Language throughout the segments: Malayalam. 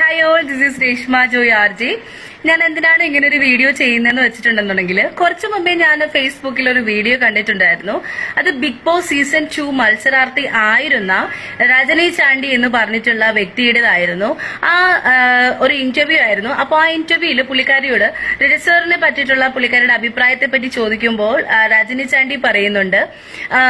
hi all this is Reshma Joy R G ഞാൻ എന്തിനാണ് ഇങ്ങനെ ഒരു വീഡിയോ ചെയ്യുന്നതെന്ന് വെച്ചിട്ടുണ്ടെന്നുണ്ടെങ്കിൽ കുറച്ചു മുമ്പേ ഞാൻ ഫേസ്ബുക്കിൽ ഒരു വീഡിയോ കണ്ടിട്ടുണ്ടായിരുന്നു അത് ബിഗ് ബോസ് സീസൺ ടു മത്സരാർത്ഥി ആയിരുന്ന രജനി ചാണ്ടി എന്ന് പറഞ്ഞിട്ടുള്ള വ്യക്തിയുടേതായിരുന്നു ആ ആ, ഒരു ഇന്റർവ്യൂ ആയിരുന്നു അപ്പോൾ ആ ഇന്റർവ്യൂവിൽ പുള്ളിക്കാരിയോട് രജിസ്റ്ററിനെ പറ്റിയിട്ടുള്ള പുള്ളിക്കാരുടെ അഭിപ്രായത്തെ പറ്റി ചോദിക്കുമ്പോൾ ആ, രജനി ചാണ്ടി പറയുന്നുണ്ട് ആ,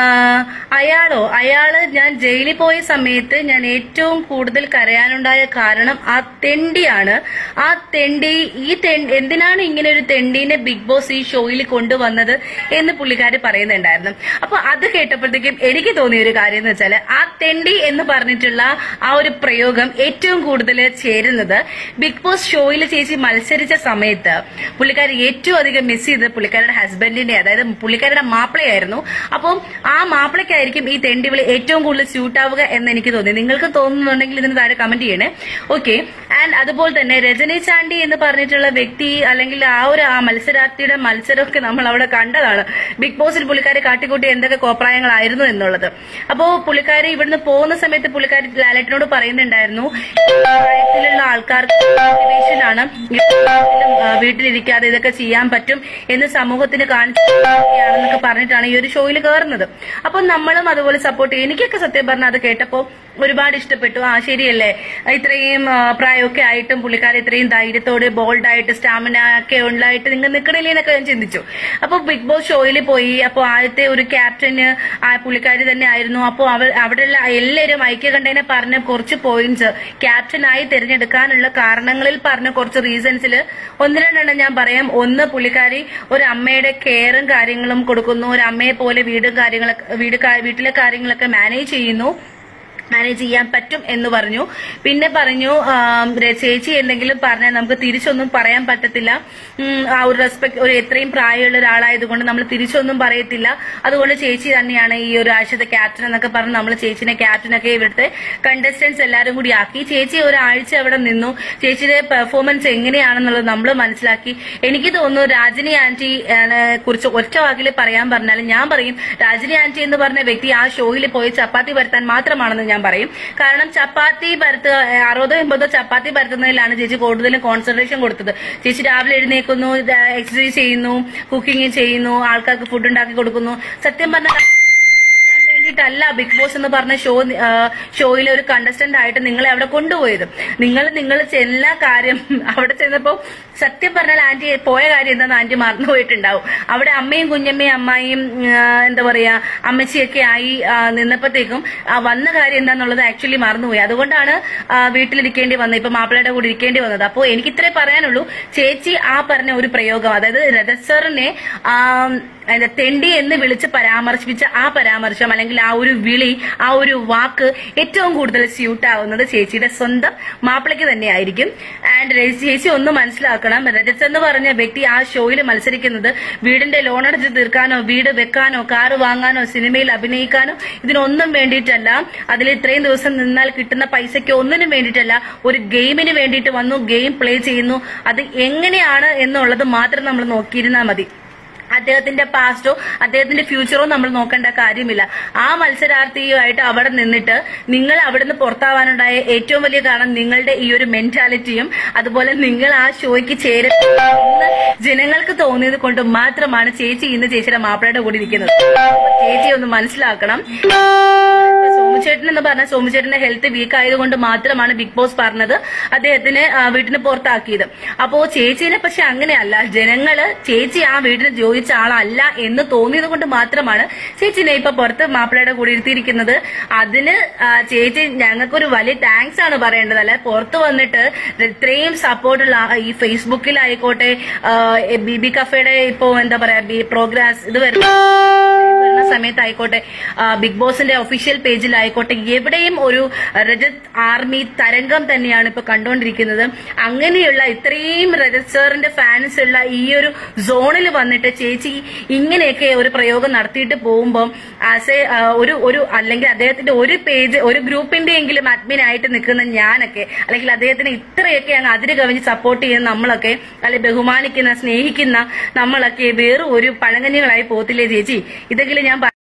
അയാളോ അയാള് ഞാൻ ജയിലിൽ പോയ സമയത്ത് ഞാൻ ഏറ്റവും കൂടുതൽ കരയാനുണ്ടായ കാരണം ആ തെണ്ടിയാണ് ആ തെണ്ടി ഈ തെണ്ടി എന്തിനാണ് ഇങ്ങനെ ഒരു തെണ്ടീനെ ബിഗ് ബോസ് ഈ ഷോയിൽ കൊണ്ടുവന്നത് എന്ന് പുള്ളിക്കാരി പറയുന്നുണ്ടായിരുന്നു അപ്പൊ അത് കേട്ടപ്പോഴത്തേക്കും എനിക്ക് തോന്നിയ ഒരു കാര്യം എന്ന് വെച്ചാൽ ആ തെണ്ടി എന്ന് പറഞ്ഞിട്ടുള്ള ആ ഒരു പ്രയോഗം ഏറ്റവും കൂടുതൽ ചേരുന്നത് ബിഗ് ബോസ് ഷോയിൽ ചേച്ചി മത്സരിച്ച സമയത്ത് പുള്ളിക്കാരി ഏറ്റവും അധികം മിസ് ചെയ്തത് പുള്ളിക്കാരുടെ ഹസ്ബൻഡിന്റെ അതായത് പുള്ളിക്കാരുടെ മാപ്പിളയായിരുന്നു അപ്പം ആ മാപ്പിളയ്ക്കായിരിക്കും ഈ തെണ്ടിവിളി ഏറ്റവും കൂടുതൽ സ്യൂട്ട് ആവുക എന്ന് എനിക്ക് തോന്നി നിങ്ങൾക്ക് തോന്നുന്നുണ്ടെങ്കിൽ ഇതിന് താഴെ കമന്റ് ചെയ്യണേ ഓക്കെ ആൻഡ് അതുപോലെ തന്നെ രജനി ചാണ്ടി എന്ന് പറഞ്ഞിട്ടുള്ള വ്യക്തി അല്ലെങ്കിൽ ആ ഒരു ആ മത്സരാർത്ഥിയുടെ മത്സരമൊക്കെ നമ്മൾ അവിടെ കണ്ടതാണ് ബിഗ് ബോസിൽ പുള്ളിക്കാരി കാട്ടിക്കൂട്ടി എന്തൊക്കെ കോപ്രായങ്ങളായിരുന്നു എന്നുള്ളത് അപ്പോ പുള്ളിക്കാരി ഇവിടുന്ന് പോകുന്ന സമയത്ത് പുള്ളിക്കാരി ലാലേട്ടനോട് പറയുന്നുണ്ടായിരുന്നു ഈ പ്രായത്തിലുള്ള ആൾക്കാർക്ക് മോട്ടിവേഷൻ ആണ് ഈ പ്രായത്തിലും, ആ, വീട്ടിലിരിക്കാതെ ഇതൊക്കെ ചെയ്യാൻ പറ്റും എന്ന് സമൂഹത്തിന് കാണിച്ചാണെന്നൊക്കെ പറഞ്ഞിട്ടാണ് ഈ ഒരു ഷോയിൽ കയറുന്നത് അപ്പൊ നമ്മളും അതുപോലെ സപ്പോർട്ട് ചെയ്യും എനിക്കൊക്കെ സത്യം പറഞ്ഞാൽ അത് കേട്ടപ്പോ ഒരുപാട് ഇഷ്ടപ്പെട്ടു ആ ശരിയല്ലേ ഇത്രയും ആ, പ്രായമൊക്കെ ആയിട്ടും പുള്ളിക്കാരി ഇത്രയും ധൈര്യത്തോടെ ബോൾഡായിട്ട് സ്റ്റാമിന ഒക്കെ ഉണ്ടായിട്ട് നിങ്ങൾ നിൽക്കണില്ലേ എന്നൊക്കെ ഞാൻ ചിന്തിച്ചു അപ്പൊ ബിഗ് ബോസ് ഷോയിൽ പോയി അപ്പോൾ ആദ്യത്തെ ഒരു ക്യാപ്റ്റന് ആ പുള്ളിക്കാരി തന്നെ ആയിരുന്നു അപ്പോൾ അവ അവിടെയുള്ള എല്ലാവരും ഐക്യകണ്ഠേനെ പറഞ്ഞ കുറച്ച് പോയിന്റ്സ് ക്യാപ്റ്റനായി തിരഞ്ഞെടുക്കാനുള്ള കാരണങ്ങളിൽ പറഞ്ഞ കുറച്ച് റീസൺസിൽ ഒന്ന് രണ്ടെണ്ണം ഞാൻ പറയാം ഒന്ന് പുള്ളിക്കാരി ഒരു അമ്മയുടെ കെയറും കാര്യങ്ങളും കൊടുക്കുന്നു ഒരു അമ്മയെ പോലെ വീടും കാര്യങ്ങളൊക്കെ വീട് കാ- വീട്ടിലെ കാര്യങ്ങളൊക്കെ മാനേജ് ചെയ്യുന്നു മാനേജ് ചെയ്യാൻ പറ്റും എന്ന് പറഞ്ഞു പിന്നെ പറഞ്ഞു ആം, രെ- ചേച്ചി എന്തെങ്കിലും പറഞ്ഞാൽ നമുക്ക് തിരിച്ചൊന്നും പറയാൻ പറ്റത്തില്ല ഉം, ആ ഒരു റെസ്പെക്ട് ഒരു എത്രയും പ്രായമുള്ള ഒരാളായതുകൊണ്ട് നമ്മൾ തിരിച്ചൊന്നും പറയത്തില്ല അതുകൊണ്ട് ചേച്ചി തന്നെയാണ് ഈ ഒരു ആഴ്ചത്തെ ക്യാപ്റ്റൻ എന്നൊക്കെ പറഞ്ഞ് നമ്മൾ ചേച്ചിനെ ക്യാപ്റ്റനൊക്കെ ഇവിടുത്തെ കണ്ടസ്റ്റന്റ്സ് എല്ലാവരും കൂടി ആക്കി ചേച്ചി ഒരാഴ്ച അവിടെ നിന്നു ചേച്ചിയുടെ പെർഫോമൻസ് എങ്ങനെയാണെന്നുള്ളത് നമ്മൾ മനസ്സിലാക്കി എനിക്ക് തോന്നുന്നു രാജിനി ആന്റി കുറിച്ച് ഒറ്റ വാക്കിൽ പറയാൻ പറഞ്ഞാൽ ഞാൻ പറയും രാജിനി ആന്റി എന്ന് പറഞ്ഞ വ്യക്തി ആ ഷോയിൽ പോയി ചപ്പാത്തി പരത്താൻ മാത്രമാണെന്ന് ഞാൻ പറയും കാരണം ചപ്പാത്തി പരത്തുക ഏഹ് അറുപതോ എൺപതോ ചപ്പാത്തി പരത്തുന്നതിലാണ് ചേച്ചി കൂടുതലും കോൺസെൻട്രേഷൻ കൊടുത്തത് ചേച്ചി രാവിലെ എഴുന്നേക്കുന്നു എക്സസൈസ് ചെയ്യുന്നു കുക്കിംഗ് ചെയ്യുന്നു ആൾക്കാർക്ക് ഫുഡ് ഉണ്ടാക്കി കൊടുക്കുന്നു സത്യം പറഞ്ഞാൽ കൊടുക്കാൻ വേണ്ടിയിട്ടല്ല ബിഗ് ബോസ് എന്ന് പറഞ്ഞ ഷോ ഷോയിലെ ഒരു കണ്ടസ്റ്റന്റ് ആയിട്ട് നിങ്ങളെ അവിടെ കൊണ്ടുപോയത് നിങ്ങൾ നിങ്ങൾ എല്ലാ കാര്യം അവിടെ ചെന്നപ്പോ സത്യം പറഞ്ഞാൽ ആന്റി പോയ കാര്യം എന്താന്ന് ആന്റി മറന്നുപോയിട്ടുണ്ടാവും അവിടെ അമ്മയും കുഞ്ഞമ്മയും അമ്മായിയും ആ, എന്താ പറയാ അമ്മച്ചിയൊക്കെ ആയി ആ, നിന്നപ്പോഴത്തേക്കും ആ, വന്ന കാര്യം എന്താന്നുള്ളത് ആക്ച്വലി മറന്നുപോയി അതുകൊണ്ടാണ് ആ, വീട്ടിലിരിക്കേണ്ടി വന്നത് ഇപ്പൊ മാപ്പിളയുടെ കൂടെ ഇരിക്കേണ്ടി വന്നത് അപ്പോൾ എനിക്ക് ഇത്രേ പറയാനുള്ളൂ ചേച്ചി ആ പറഞ്ഞ ഒരു പ്രയോഗം അതായത് രജസറിനെ ആ എന്താ തെണ്ടി എന്ന് വിളിച്ച് പരാമർശിപ്പിച്ച ആ പരാമർശം അല്ലെങ്കിൽ ആ ഒരു വിളി ആ ഒരു വാക്ക് ഏറ്റവും കൂടുതൽ സ്യൂട്ട് ആവുന്നത് ചേച്ചിയുടെ സ്വന്തം മാപ്പിളയ്ക്ക് തന്നെയായിരിക്കും ആൻഡ് ചേച്ചി ഒന്ന് മനസ്സിലാക്കണം രജസ് എന്ന് പറഞ്ഞ വ്യക്തി ആ ഷോയിൽ മത്സരിക്കുന്നത് വീടിന്റെ ലോൺ അടച്ച് തീർക്കാനോ വീട് വെക്കാനോ കാറ് വാങ്ങാനോ സിനിമയിൽ അഭിനയിക്കാനോ ഇതിനൊന്നും വേണ്ടിയിട്ടല്ല അതിൽ ഇത്രയും ദിവസം നിന്നാൽ കിട്ടുന്ന പൈസയ്ക്ക് ഒന്നിനും വേണ്ടിയിട്ടല്ല ഒരു ഗെയിമിന് വേണ്ടിയിട്ട് വന്നു ഗെയിം പ്ലേ ചെയ്യുന്നു അത് എങ്ങനെയാണ് എന്നുള്ളത് മാത്രം നമ്മൾ നോക്കിയിരുന്നാൽ മതി അദ്ദേഹത്തിന്റെ പാസ്റ്റോ അദ്ദേഹത്തിന്റെ ഫ്യൂച്ചറോ നമ്മൾ നോക്കേണ്ട കാര്യമില്ല ആ മത്സരാർത്ഥിയുമായിട്ട് അവിടെ നിന്നിട്ട് നിങ്ങൾ അവിടുന്ന് പുറത്താവാനുണ്ടായ ഏറ്റവും വലിയ കാരണം നിങ്ങളുടെ ഈ ഒരു മെന്റാലിറ്റിയും അതുപോലെ നിങ്ങൾ ആ ഷോയ്ക്ക് ചേരുന്ന ജനങ്ങൾക്ക് തോന്നിയത് കൊണ്ട് മാത്രമാണ് ചേച്ചി ഇന്ന് ചേച്ചിയുടെ മാപ്പിളയുടെ കൂടി ഇരിക്കുന്നത് അപ്പൊ ചേച്ചി ഒന്ന് മനസ്സിലാക്കണം സോമുചേട്ടൻ എന്ന് പറഞ്ഞ സോമുചേട്ടന്റെ ഹെൽത്ത് വീക്ക് ആയതുകൊണ്ട് മാത്രമാണ് ബിഗ് ബോസ് പറഞ്ഞത് അദ്ദേഹത്തിന് ആ, വീട്ടിന് പുറത്താക്കിയത് അപ്പോ ചേച്ചിനെ പക്ഷെ അങ്ങനെയല്ല ജനങ്ങള് ചേച്ചി ആ വീട്ടിൽ ജോലിച്ച ആളല്ല എന്ന് തോന്നിയത് കൊണ്ട് മാത്രമാണ് ചേച്ചിനെ ഇപ്പൊ പുറത്ത് മാപ്പിളയുടെ കൂടെ ഇരുത്തിയിരിക്കുന്നത് അതിന് ആ, ചേച്ചി ഞങ്ങൾക്കൊരു വലിയ താങ്ക്സ് ആണ് പറയേണ്ടത് അല്ലെ പുറത്ത് വന്നിട്ട് ഇത്രയും സപ്പോർട്ടുള്ള ഈ ഫേസ്ബുക്കിലായിക്കോട്ടെ ബി ബി കഫേയുടെ ഇപ്പോ എന്താ പറയാ പ്രോഗ്രാംസ് ഇത് വരുന്ന വരുന്ന സമയത്തായിക്കോട്ടെ ആ, ബിഗ് ബോസിന്റെ ഒഫീഷ്യൽ പേജിലായിക്കോട്ടെ എവിടെയും ഒരു രജത് ആർമി തരംഗം തന്നെയാണ് ഇപ്പൊ കണ്ടുകൊണ്ടിരിക്കുന്നത് അങ്ങനെയുള്ള ഇത്രയും രജത് സാറിന്റെ ഫാൻസ് ഉള്ള ഈ ഒരു സോണിൽ വന്നിട്ട് ചേച്ചി ഇങ്ങനെയൊക്കെ ഒരു പ്രയോഗം നടത്തിയിട്ട് പോകുമ്പോൾ ആസ് എ ഒരു ഒരു അല്ലെങ്കിൽ അദ്ദേഹത്തിന്റെ ഒരു പേജ് ഒരു ഗ്രൂപ്പിന്റെ എങ്കിലും അഡ്മിൻ ആയിട്ട് നിൽക്കുന്ന ഞാനൊക്കെ അല്ലെങ്കിൽ അദ്ദേഹത്തിന് ഇത്രയൊക്കെ അങ്ങ് അതിര് കവിഞ്ഞ് സപ്പോർട്ട് ചെയ്യുന്ന നമ്മളൊക്കെ അല്ലെങ്കിൽ ബഹുമാനിക്കുന്ന സ്നേഹിക്കുന്ന നമ്മളൊക്കെ വേറെ ഒരു പഴങ്കഞ്ഞികളായി പോകത്തില്ലേ ചേച്ചി ഇതെങ്കിലും ഞാൻ